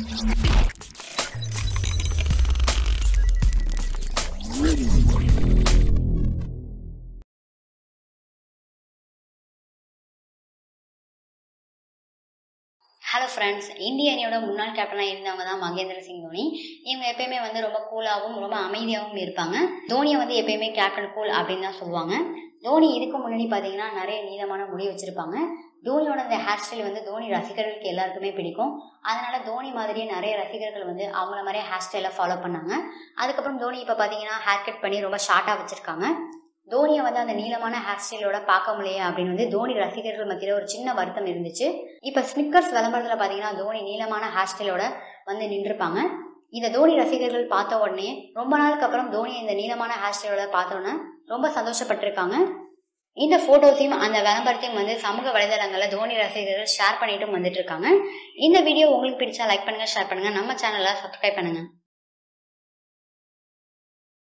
hello friends இந்திய அணியோட முன்னாள் கேப்டனாக இருந்தவங்க தான் மகேந்திர சிங் தோனி இவங்க எப்பயுமே வந்து ரொம்ப கூலாகவும் ரொம்ப அமைதியாகவும் இருப்பாங்க தோனியை வந்து எப்பயுமே கேப்டன் கூல் அப்படின்னு தான் சொல்லுவாங்க தோனி இதுக்கு முன்னாடி பார்த்தீங்கன்னா நிறைய நீளமான முடி வச்சுருப்பாங்க தோனியோட இந்த ஹேர் ஸ்டைல் வந்து தோனி ரசிகர்களுக்கு எல்லாருக்குமே பிடிக்கும் அதனால தோனி மாதிரியே நிறைய ரசிகர்கள் வந்து அவங்கள மாதிரியே ஹேர் ஸ்டைலை ஃபாலோ பண்ணாங்க அதுக்கப்புறம் தோனி இப்போ பார்த்தீங்கன்னா ஹேர் கட் பண்ணி ரொம்ப ஷார்ட்டாக வச்சுருக்காங்க தோனியை வந்து அந்த நீளமான ஹேர் ஸ்டைலோட பார்க்க முடியலையே அப்படின்னு வந்து தோனி ரசிகர்கள் மத்தியில் ஒரு சின்ன வருத்தம் இருந்துச்சு இப்போ ஸ்னிக்கர்ஸ் விளம்பரத்தில் பார்த்தீங்கன்னா தோனி நீளமான ஹேர் ஸ்டைலோட வந்து நின்றுப்பாங்க இதை தோனி ரசிகர்கள் பார்த்த உடனே ரொம்ப நாளுக்கு அப்புறம் தோனி இந்த நீளமான ஹேர் ஸ்டைலோட பார்த்த உடனே ரொம்ப சந்தோஷப்பட்டிருக்காங்க இந்த ஃபோட்டோஸையும் அந்த விளம்பரத்தையும் வந்து சமூக வலைதளங்களில் தோனி ரசிகர்கள் ஷேர் பண்ணிட்டும் வந்துட்டு இருக்காங்க இந்த வீடியோ உங்களுக்கு பிடிச்சா லைக் பண்ணுங்க ஷேர் பண்ணுங்க நம்ம சேனலை சப்ஸ்கிரைப் பண்ணுங்க